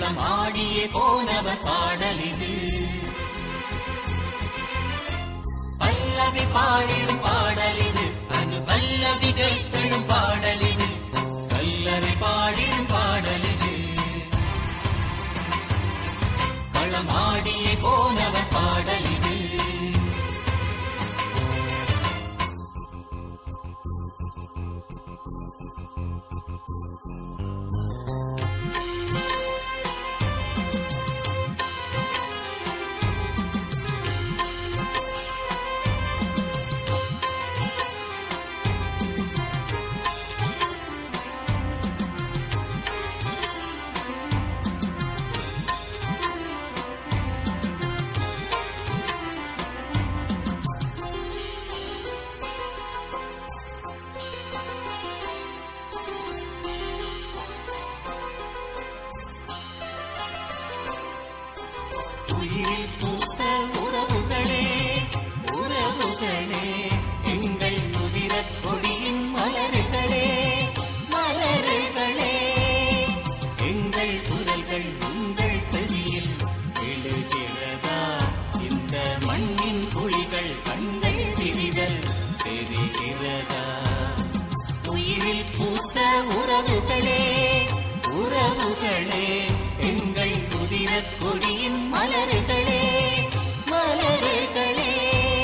களமாடியே போனவர் பாடல் இது பல்லவி பாடிடும் பாடல் இது அது பல்லவிகள் எழும் பாடல் இது கல்லறை பாடிடும் பாடல் இது களமாடியே போனவர் பாடல் இது உயிரில் பூத்த உறவுகளே உறவுகளே எங்கள் உதிரக் கொடியின் மலர்களே மலர்களே எங்கள் குரல்கள் உங்கள் செவியில் எழுகிறதா இந்த மண்ணின் குழிகள் கண்கள் விரிதல் தெரிகிறதா உயிரில் பூத்த உறவுகளே உறவுகளே எங்கள் புதிரக் கொடியின் மலர்களே மலர்களே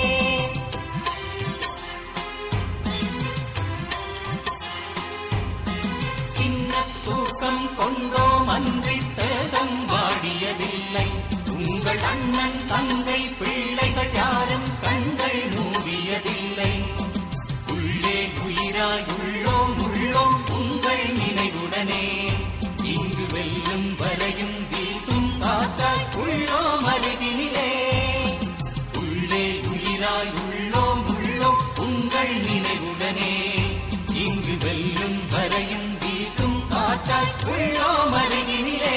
சின்ன தூக்கம் கொண்டோம் அன்றி தேகம் வாடியதில்லை உங்கள் அண்ணன் தங்கை பிள்ளைகள் யாரும் கண்கள் மூடியதில்லை உள்ளே உயிராய் உள்ளோம் உள்ளோம் உங்கள் நினைவுடனே இங்கு வெல்லும் வரையும் வீசும் காற்றாய் உள்ளோம் அருகினிலே உள்ளே உயிராய் உள்ளோம் உள்ளோம் உங்கள் நினைவுடனே இங்கு வெல்லும் வரையும் வீசும் காற்றாய் உள்ளோம் அருகினிலே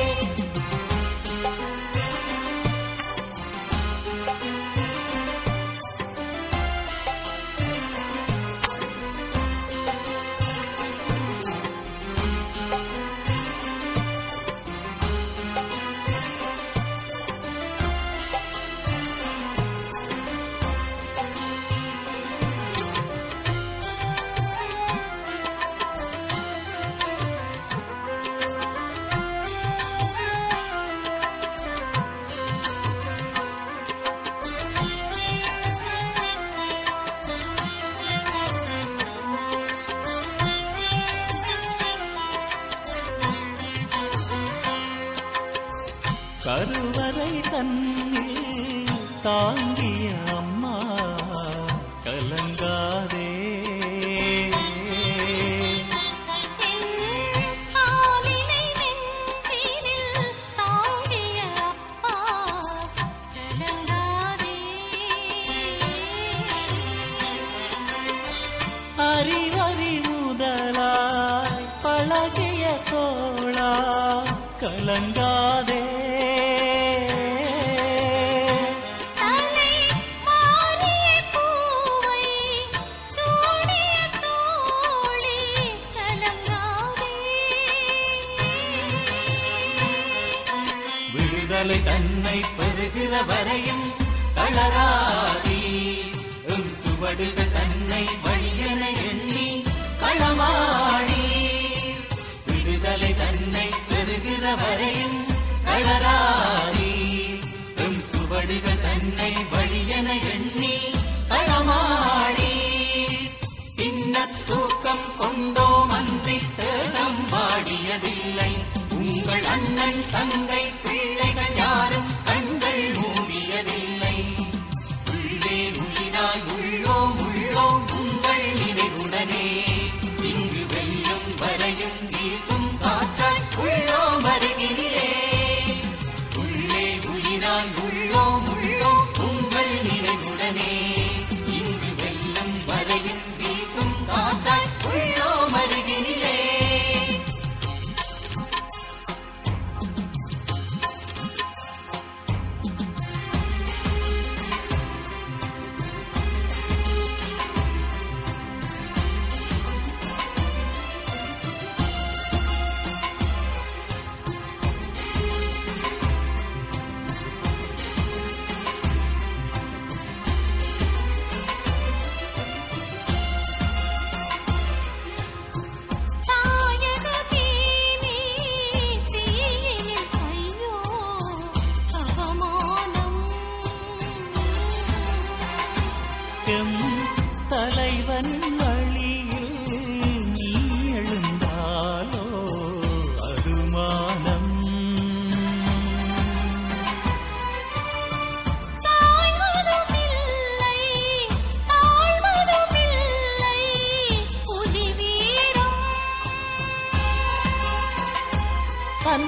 கருவறை தன்னில் தாங்கிய அம்மா கலங்காதே ஆலினை நெஞ்சினில் தாங்கிய அப்பா கலங்காதே அறிவறி முதலாய் பழகிய தோளா கலங்காதே தலை மாறிய பூவை சூடிய தோழி கலங்காதே விடுதலை தன்னை பெறுகிற வரையும் தளராதி உம் சுவடுகள் தன்னை வழியென எண்ணி களமாடி விடுதலை தன்னை பெறுகிற வரையும் தளராதி உம் சுவடுகள் தன்னை வழியென எண்ணி களமாடி சின்ன தூக்கம் கொண்டோம் அன்றி தேகம் வாடியதில்லை உங்கள் அண்ணன் தங்கை பிள்ளைகள் யாரும் கண்கள் மூடியதில்லை உள்ளே உயிராய் உள்ளோம் உள்ளோம் உங்கள் நினைவுடனே இங்கு வெல்லும் வரையும் வீசும் காற்றாய் உள்ளோம் அருகினிலே உள்ளே உயிராய் உள்ளோம் உள்ளோம் உங்கள் நினைவுடனே இங்கு வெல்லும் வரையும் வீசும் காற்றாய் உள்ளோம் அருகினிலே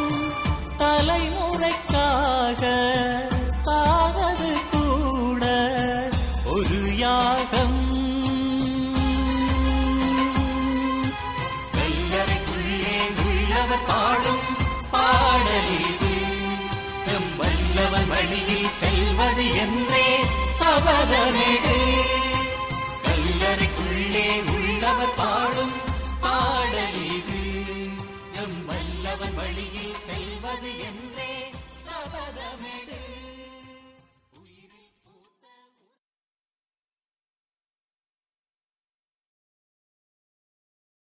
தலைமுறைக்காக சாவது கூட ஒரு யாகம் கல்லறைக்குள்ளே உள்ளவர் பாடும் பாடலிது எம் வல்லவன் வழியில் செல்வது என்றே சபதமிடு கல்லறைக்குள்ளே உள்ளவர் பாடும் பாடலிது எம் வல்லவன் வழியில் செல்வது என்றே